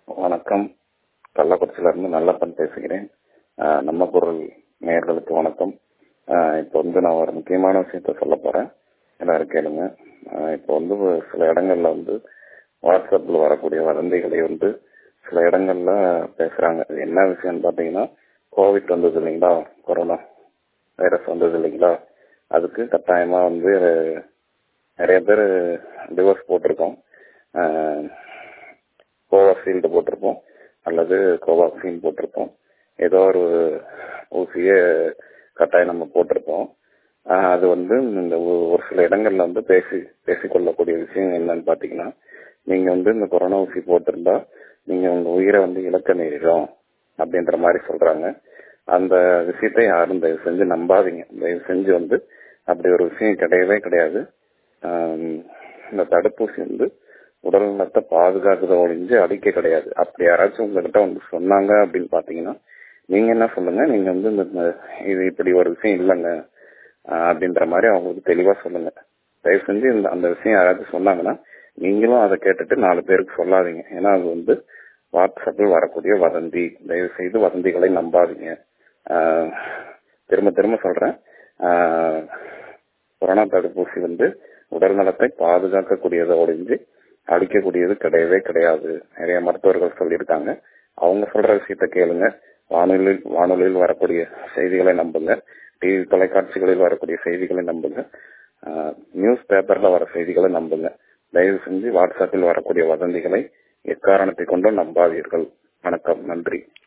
வணக்கம் கள்ளக்குறிச்சியிலிருந்து நல்லப்பன் பேசுகிறேன் ஆஹ் நம்ம குரல் நேயர்களுக்கு வணக்கம் ஆஹ் இப்போ வந்து நான் ஒரு முக்கியமான விஷயத்த சொல்ல போறேன் எல்லாரும் கேளுங்க ஆஹ் இப்போ வந்து ஒரு சில இடங்கள்ல வந்து வாட்ஸ்அப்ல வரக்கூடிய வதந்திகளை வந்து சில இடங்கள்ல பேசுறாங்க அது என்ன விஷயம்னு பாத்தீங்கன்னா கோவிட் வந்தது இல்லைங்களா கொரோனா வைரஸ் வந்தது இல்லைங்களா அதுக்கு கட்டாயமா வந்து நிறைய பேர் டிவோர்ஸ் போட்டிருக்கோம் கோவாக்சில்டு போட்டிருப்போம் அல்லது கோவாக்சின் போட்டிருப்போம் ஏதோ ஒரு ஊசியை கட்டாயம் நம்ம போட்டிருப்போம் அது வந்து இந்த ஒரு சில இடங்கள்ல வந்து பேசி பேசிக்கொள்ளக்கூடிய விஷயம் என்னன்னு பாத்தீங்கன்னா நீங்க வந்து இந்த கொரோனா ஊசி போட்டிருந்தா நீங்க உங்க உயிரை வந்து இழக்க நேரிடும் அப்படின்ற மாதிரி சொல்றாங்க அந்த விஷயத்தை யாரும் தயவு செஞ்சு நம்பாதீங்க தயவு செஞ்சு வந்து அப்படி ஒரு விஷயம் கிடையவே கிடையாது இந்த தடுப்பூசி வந்து உடல் நலத்தை பாதுகாக்கிறத ஒழிஞ்சு அழிக்க கிடையாது அப்படி யாராச்சும் உங்ககிட்ட வந்து சொன்னாங்க அப்படின்னு பாத்தீங்கன்னா நீங்க என்ன சொல்லுங்க நீங்க வந்து இந்த இது இப்படி ஒரு விஷயம் இல்லைங்க அப்படின்ற மாதிரி அவங்களுக்கு தெளிவா சொல்லுங்க தயவு செஞ்சு இந்த அந்த விஷயம் யாராச்சும் சொன்னாங்கன்னா நீங்களும் அதை கேட்டுட்டு நாலு பேருக்கு சொல்லாதீங்க ஏன்னா அது வந்து வாட்ஸ்அப்பில் வரக்கூடிய வதந்தி தயவு செய்து வதந்திகளை நம்பாதீங்க திரும்ப திரும்ப சொல்றேன் கொரோனா தடுப்பூசி வந்து உடல் நலத்தை பாதுகாக்கக்கூடியதை ஒழிஞ்சு அழிக்கக்கூடியது கிடையவே கிடையாது நிறைய மருத்துவர்கள் சொல்லியிருக்காங்க அவங்க சொல்ற விஷயத்த கேளுங்க வானொலியில் வானொலியில் வரக்கூடிய செய்திகளை நம்புங்க டிவி தொலைக்காட்சிகளில் வரக்கூடிய செய்திகளை நம்புங்க நியூஸ் பேப்பர்ல வர செய்திகளை நம்புங்க தயவு செஞ்சு வாட்ஸ்அப்பில் வரக்கூடிய வதந்திகளை எக்காரணத்தை கொண்டும் நம்பாதீர்கள் வணக்கம் நன்றி